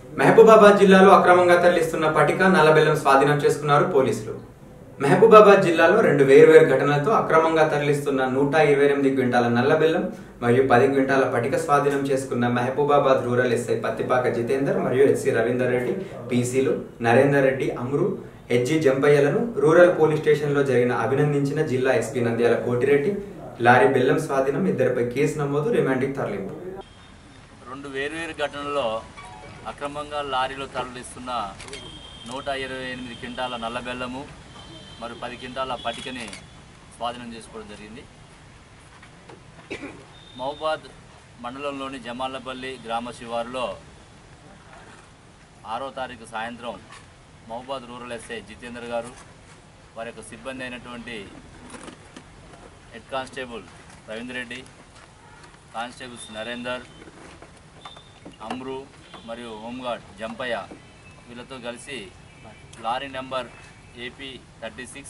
మహబూబాబాద్ జిల్లాలో అక్రమంగా తరలిస్తున్న పటిక నల్లబెల్లం స్వాధీనం చేసుకున్నారు పోలీసులు మహబూబాబాద్ జిల్లాలో రెండు వేర్వేరు ఘటనలతో అక్రమంగా తరలిస్తున్న నూట ఇరవై ఎనిమిది క్వింటాల నల్లబెల్లం మరియు పది క్వింటాల పటిక స్వాధీనం చేసుకున్న మహబూబాబాద్ రూరల్ ఎస్ఐ పత్తిపాక జితేందర్ మరియు హెచ్సి రవీందర్ రెడ్డి పీసీలు నరేందర్ రెడ్డి అమ్రు హెచ్జి జంపయ్యలను రూరల్ పోలీస్ స్టేషన్లో జరిగిన అభినందించిన జిల్లా ఎస్పీ నంద్యాల కోటిరెడ్డి లారీ బెల్లం స్వాధీనం ఇద్దరిపై కేసు నమోదు రిమాండ్కి తరలింపు రెండు వేర్వేరు ఘటనల్లో అక్రమంగా లారీలో తరలిస్తున్న నూట ఇరవై ఎనిమిది క్వింటాల నల్ల బెల్లము మరియు పది క్వింటాల పటికని స్వాధీనం చేసుకోవడం జరిగింది మహబాద్ మండలంలోని జమాలపల్లి గ్రామ శివారులో ఆరో తారీఖు సాయంత్రం మహబాద్ రూరల్ ఎస్ఐ జితేందర్ గారు వారి యొక్క సిబ్బంది అయినటువంటి head constable Ravindra Reddy constables Narender Amru మరియు హోంగార్డ్ జంపయ్య వీళ్ళతో కలిసి lorry number AP thirty six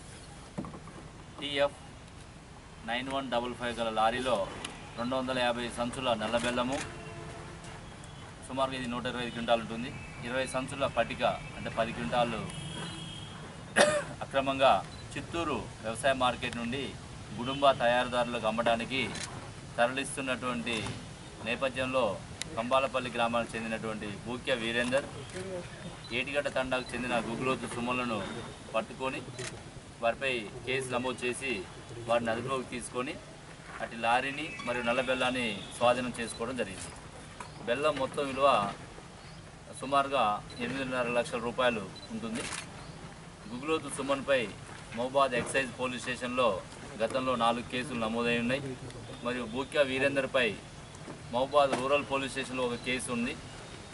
TF nine one double five గల లారీలో రెండు వందల యాభై సంచుల నల్లబెల్లము సుమారుగా ఇది నూట ఇరవై ఐదు క్వింటాలు ఉంటుంది ఇరవై సంచుల పటిక అంటే పది క్వింటాలు అక్రమంగా చిత్తూరు వ్యవసాయ మార్కెట్ నుండి గుడుంబ తయారుదారులకు అమ్మడానికి తరలిస్తున్నటువంటి నేపథ్యంలో కంబాలపల్లి గ్రామానికి చెందినటువంటి బూక్య వీరేందర్ ఏటిగడ్డ తండాకు చెందిన గుగులోతు సుమలను పట్టుకొని వారిపై కేసు నమోదు చేసి వారిని అదుపులోకి తీసుకొని అటు లారీని మరియు నల్ల బెల్లాన్ని స్వాధీనం చేసుకోవడం జరిగింది బెల్లం మొత్తం విలువ సుమారుగా ఎనిమిదిన్నర లక్షల రూపాయలు ఉంటుంది గుగులోతు సుమన్పై మహబాద్ ఎక్సైజ్ పోలీస్ స్టేషన్లో గతంలో నాలుగు కేసులు నమోదై ఉన్నాయి మరియు బూక్యా వీరేందర్పై మహబాద్ రూరల్ పోలీస్ స్టేషన్లో ఒక కేసు ఉంది